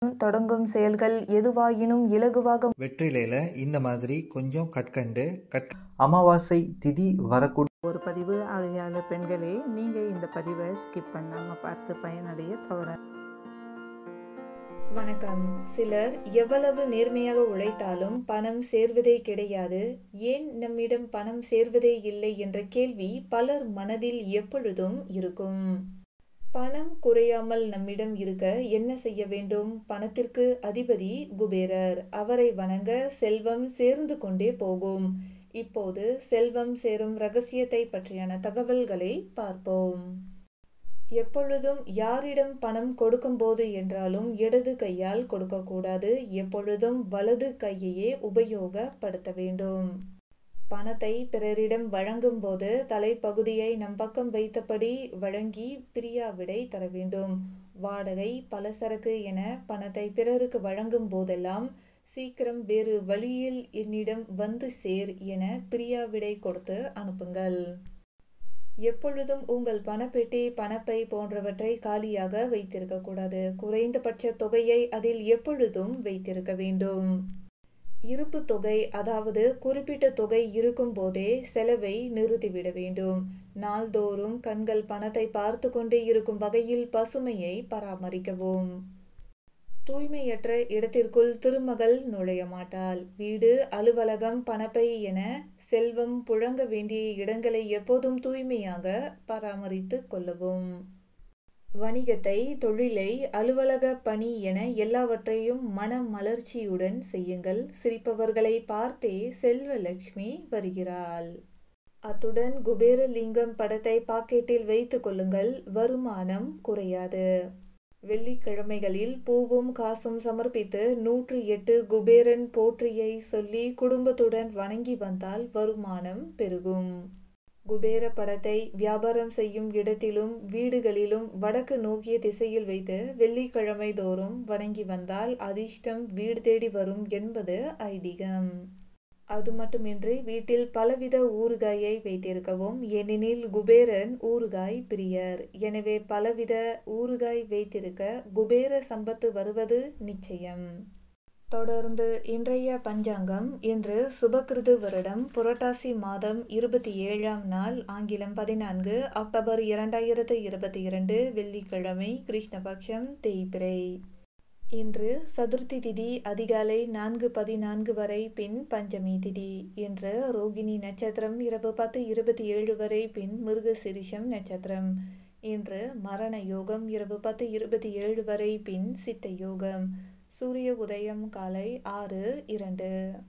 தொடங்கும் செயல்கள் எதுவாயினும் இலகுவாக வெற்றிலையில் இந்த மாதிரி கொஞ்சம் கற்கண்டு கற் அமாவாசை திதி வரக்கூடிய ஒரு பதிவு ஆகையால் பெண்களே நீங்கள் இந்த பதிவை ஸ்கிப் பண்ணாமல் பார்த்து பயனடைய தவற வணக்கம் சிலர் எவ்வளவு நேர்மையாக உழைத்தாலும் பணம் சேர்வதே கிடையாது ஏன் நம்மிடம் பணம் சேர்வதே இல்லை என்ற கேள்வி பலர் மனதில் எப்பொழுதும் இருக்கும் பணம் குறையாமல் நம்மிடம் இருக்க என்ன செய்ய வேண்டும் பணத்திற்கு அதிபதி குபேரர் அவரை வணங்க செல்வம் சேர்ந்து கொண்டே போகும் இப்போது செல்வம் சேரும் ரகசியத்தை பற்றியான தகவல்களை பார்ப்போம் எப்பொழுதும் யாரிடம் பணம் கொடுக்கும்போது என்றாலும் இடது கையால் கொடுக்கக்கூடாது எப்பொழுதும் வலது கையையே உபயோகப்படுத்த வேண்டும் பணத்தை பிறரிடம் வழங்கும் போது தலைப்பகுதியை நம் பக்கம் வைத்தபடி வழங்கி பிரியாவிடை தர வேண்டும் வாடகை பலசரக்கு என பணத்தை பிறருக்கு வழங்கும் போதெல்லாம் சீக்கிரம் வேறு வழியில் என்னிடம் வந்து சேர் என பிரியாவிடை கொடுத்து அனுப்புங்கள் எப்பொழுதும் உங்கள் பணப்பெட்டி பணப்பை போன்றவற்றை காலியாக வைத்திருக்க கூடாது குறைந்தபட்ச தொகையை அதில் எப்பொழுதும் வைத்திருக்க வேண்டும் இருப்பு தொகை அதாவது குறிப்பிட்ட தொகை இருக்கும் போதே செலவை நிறுத்திவிட வேண்டும் நாள்தோறும் கண்கள் பணத்தை பார்த்து கொண்டே இருக்கும் வகையில் பசுமையை பராமரிக்கவும் தூய்மையற்ற இடத்திற்குள் திருமகள் நுழைய மாட்டாள் வீடு அலுவலகம் பணப்பை என செல்வம் புழங்க வேண்டிய இடங்களை எப்போதும் தூய்மையாக பராமரித்து கொள்ளவும் வணிகத்தை தொழிலை அலுவலக பணி என எல்லாவற்றையும் மன மலர்ச்சியுடன் செய்யுங்கள் சிரிப்பவர்களை பார்த்தே செல்வலட்சுமி வருகிறாள் அத்துடன் குபேரலிங்கம் படத்தை பாக்கெட்டில் வைத்து கொள்ளுங்கள் வருமானம் குறையாது வெள்ளிக்கிழமைகளில் பூவும் காசும் சமர்ப்பித்து நூற்றி எட்டு குபேரன் போற்றியை சொல்லி குடும்பத்துடன் வணங்கி வந்தால் வருமானம் பெருகும் குபேர படத்தை வியாபாரம் செய்யும் இடத்திலும் வீடுகளிலும் வடக்கு நோக்கிய திசையில் வைத்து வெள்ளிக்கிழமை தோறும் வணங்கி வந்தால் அதிர்ஷ்டம் வீடு தேடி வரும் என்பது ஐதீகம் அது மட்டுமின்றி வீட்டில் பலவித ஊறுகாயை வைத்திருக்கவும் ஏனெனில் குபேரன் ஊறுகாய் பிரியர் எனவே பலவித ஊறுகாய் வைத்திருக்க குபேர சம்பத்து வருவது நிச்சயம் தொடர்ந்து இன்றைய பஞ்சாங்கம் இன்று சுபகிருது வருடம் புரட்டாசி மாதம் இருபத்தி ஏழாம் நாள் ஆங்கிலம் பதினான்கு அக்டோபர் இரண்டாயிரத்து இருபத்தி இரண்டு வெள்ளிக்கிழமை கிருஷ்ணபக்ஷம் தேய்பிரை இன்று சதுர்த்தி திதி அதிகாலை நான்கு பதினான்கு வரை பின் பஞ்சமி திதி இன்று ரோகிணி நட்சத்திரம் இரவு பத்து இருபத்தி ஏழு வரை பின் மிருகசிரிஷம் நட்சத்திரம் இன்று மரண யோகம் இரவு பத்து இருபத்தி ஏழு வரை பின் சித்த யோகம் சூரிய உதயம் காலை ஆறு இரண்டு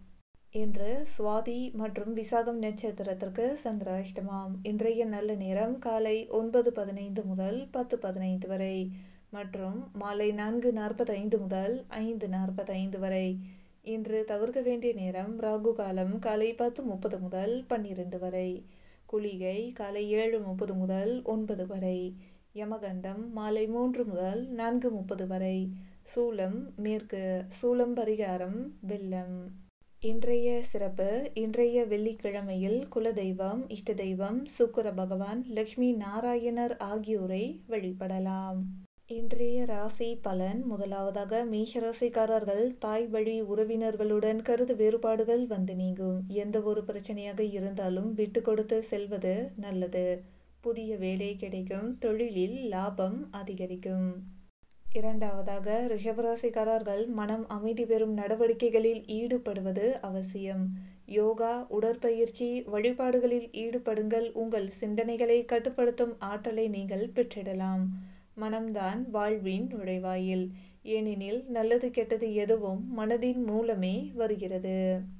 இன்று சுவாதி மற்றும் விசாகம் நட்சத்திரத்திற்கு சந்திராஷ்டமாம் இன்றைய நல்ல நேரம் காலை ஒன்பது பதினைந்து முதல் பத்து பதினைந்து வரை மற்றும் மாலை நான்கு நாற்பத்தைந்து முதல் ஐந்து நாற்பத்தைந்து வரை இன்று தவிர்க்க வேண்டிய நேரம் ராகு காலம் காலை பத்து முப்பது முதல் பன்னிரண்டு வரை குளிகை காலை ஏழு முப்பது முதல் ஒன்பது வரை யமகண்டம் மாலை மூன்று முதல் நான்கு முப்பது வரை சூலம் மேற்கு சூலம் பரிகாரம் வெள்ளம் இன்றைய சிறப்பு இன்றைய வெள்ளிக்கிழமையில் குலதெய்வம் இஷ்ட தெய்வம் சுக்கர பகவான் லக்ஷ்மி நாராயணர் ஆகியோரை வழிபடலாம் இன்றைய ராசி பலன் முதலாவதாக மேஷராசிக்காரர்கள் தாய் வழி உறவினர்களுடன் கருத்து வேறுபாடுகள் வந்து நீங்கும் எந்த ஒரு பிரச்சனையாக இருந்தாலும் விட்டு கொடுத்து செல்வது நல்லது புதிய வேலை கிடைக்கும் தொழிலில் லாபம் அதிகரிக்கும் இரண்டாவதாக ரிஷபராசிக்காரர்கள் மனம் அமைதி பெறும் நடவடிக்கைகளில் ஈடுபடுவது அவசியம் யோகா உடற்பயிற்சி வழிபாடுகளில் ஈடுபடுங்கள் உங்கள் சிந்தனைகளை கட்டுப்படுத்தும் ஆற்றலை நீங்கள் பெற்றிடலாம் மனம்தான் வாழ்வின் நுழைவாயில் ஏனெனில் நல்லது கெட்டது எதுவும் மனதின் மூலமே வருகிறது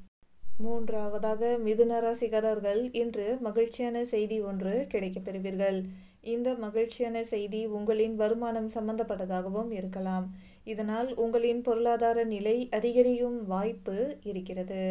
மூன்றாவதாக மிதுன ராசிக்காரர்கள் இன்று மகிழ்ச்சியான செய்தி ஒன்று கிடைக்கப் பெறுவீர்கள் இந்த மகிழ்ச்சியான செய்தி உங்களின் வருமானம் சம்பந்தப்பட்டதாகவும் இருக்கலாம் இதனால் உங்களின் பொருளாதார நிலை அதிகரிக்கும் வாய்ப்பு இருக்கிறது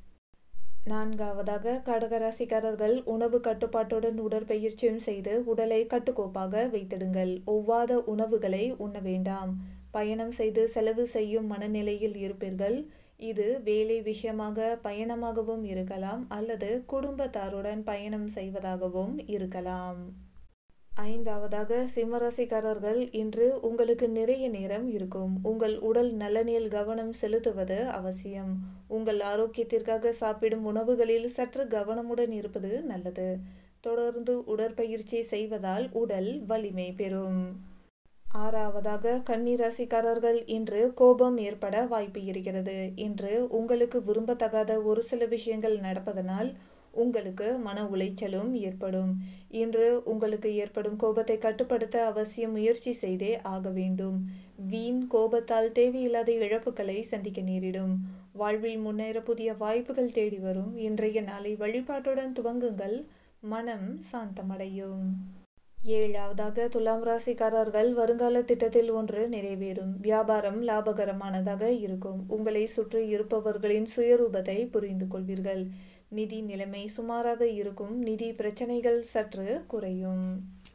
நான்காவதாக கடகராசிக்காரர்கள் உணவு கட்டுப்பாட்டுடன் உடற்பயிற்சியும் செய்து உடலை கட்டுக்கோப்பாக வைத்திடுங்கள் ஒவ்வாத உணவுகளை உண்ண வேண்டாம் பயணம் செய்து செலவு செய்யும் மனநிலையில் இருப்பீர்கள் இது வேலை விஷயமாக பயணமாகவும் இருக்கலாம் அல்லது குடும்பத்தாருடன் பயணம் செய்வதாகவும் இருக்கலாம் ஐந்தாவதாக சிம்மராசிக்காரர்கள் இன்று உங்களுக்கு நிறைய நேரம் இருக்கும் உங்கள் உடல் நலனில் கவனம் செலுத்துவது அவசியம் உங்கள் ஆரோக்கியத்திற்காக சாப்பிடும் உணவுகளில் சற்று கவனமுடன் இருப்பது நல்லது தொடர்ந்து உடற்பயிற்சி செய்வதால் உடல் வலிமை பெறும் ஆறாவதாக கன்னிராசிக்காரர்கள் இன்று கோபம் ஏற்பட வாய்ப்பு இருக்கிறது இன்று உங்களுக்கு விரும்பத்தகாத ஒரு சில விஷயங்கள் நடப்பதனால் உங்களுக்கு மன உளைச்சலும் ஏற்படும் இன்று உங்களுக்கு ஏற்படும் கோபத்தை கட்டுப்படுத்த அவசியம் முயற்சி செய்தே ஆக வேண்டும் வீண் கோபத்தால் தேவையில்லாத இழப்புகளை சந்திக்க நேரிடும் வாழ்வில் முன்னேற புதிய வாய்ப்புகள் தேடி வரும் இன்றைய நாளை வழிபாட்டுடன் துவங்குங்கள் மனம் சாந்தமடையும் ஏழாவதாக துலாம் ராசிக்காரர்கள் வருங்கால திட்டத்தில் ஒன்று நிறைவேறும் வியாபாரம் லாபகரமானதாக இருக்கும் உங்களை சுற்றி இருப்பவர்களின் சுயரூபத்தை புரிந்து கொள்வீர்கள் நிதி நிலைமை சுமாராக இருக்கும் நிதி பிரச்சனைகள் சற்று குறையும்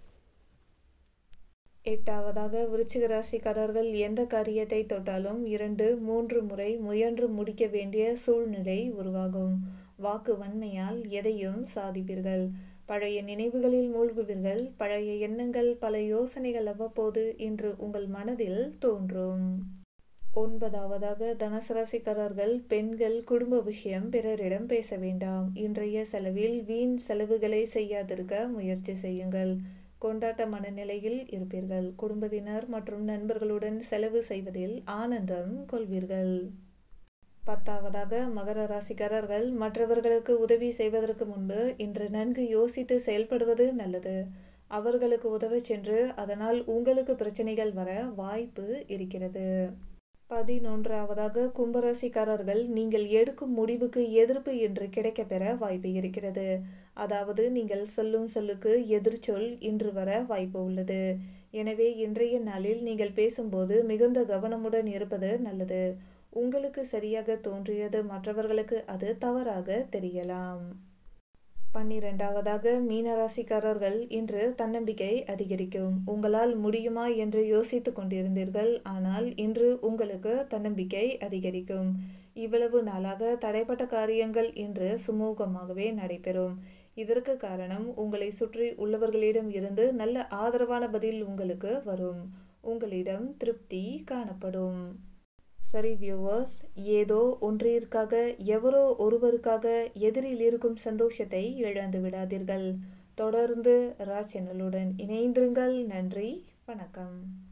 எட்டாவதாக விருச்சிக ராசிக்காரர்கள் எந்த காரியத்தை தொட்டாலும் இரண்டு மூன்று முறை முயன்று முடிக்க வேண்டிய சூழ்நிலை உருவாகும் வாக்கு வன்மையால் எதையும் சாதிப்பீர்கள் பழைய நினைவுகளில் மூழ்குவீர்கள் பழைய எண்ணங்கள் பல யோசனைகள் அவ்வப்போது இன்று உங்கள் மனதில் தோன்றும் ஒன்பதாவதாக தனுசு ராசிக்காரர்கள் பெண்கள் குடும்ப விஷயம் பிறரிடம் பேச வேண்டாம் இன்றைய செலவில் வீண் செலவுகளை செய்யாதிருக்க முயற்சி செய்யுங்கள் கொண்டாட்ட மனநிலையில் இருப்பீர்கள் குடும்பத்தினர் மற்றும் நண்பர்களுடன் செலவு செய்வதில் ஆனந்தம் கொள்வீர்கள் பத்தாவதாக மகர ராசிக்காரர்கள் மற்றவர்களுக்கு உதவி செய்வதற்கு முன்பு இன்று நன்கு யோசித்து செயல்படுவது நல்லது அவர்களுக்கு உதவ சென்று அதனால் உங்களுக்கு பிரச்சனைகள் வர வாய்ப்பு இருக்கிறது பதினொன்றாவதாக கும்பராசிக்காரர்கள் நீங்கள் எடுக்கும் முடிவுக்கு எதிர்ப்பு என்று கிடைக்கப்பெற வாய்ப்பு இருக்கிறது அதாவது நீங்கள் சொல்லும் சொல்லுக்கு எதிர்ச்சொல் இன்று வர வாய்ப்பு உள்ளது எனவே இன்றைய நாளில் நீங்கள் பேசும்போது மிகுந்த கவனமுடன் இருப்பது நல்லது உங்களுக்கு சரியாக தோன்றியது மற்றவர்களுக்கு அது தவறாக தெரியலாம் பன்னிரெண்டாவதாக மீனராசிக்காரர்கள் இன்று தன்னம்பிக்கை அதிகரிக்கும் உங்களால் முடியுமா என்று யோசித்து கொண்டிருந்தீர்கள் ஆனால் இன்று உங்களுக்கு தன்னம்பிக்கை அதிகரிக்கும் இவ்வளவு நாளாக தடைப்பட்ட காரியங்கள் இன்று சுமூகமாகவே நடைபெறும் இதற்கு காரணம் உங்களை சுற்றி உள்ளவர்களிடம் இருந்து நல்ல ஆதரவான பதில் உங்களுக்கு வரும் உங்களிடம் திருப்தி காணப்படும் சரி வியூவர்ஸ் ஏதோ ஒன்றிற்காக எவரோ ஒருவருக்காக எதிரில் இருக்கும் சந்தோஷத்தை இழந்து விடாதீர்கள் தொடர்ந்து ரா சேனலுடன் இணைந்திருங்கள் நன்றி வணக்கம்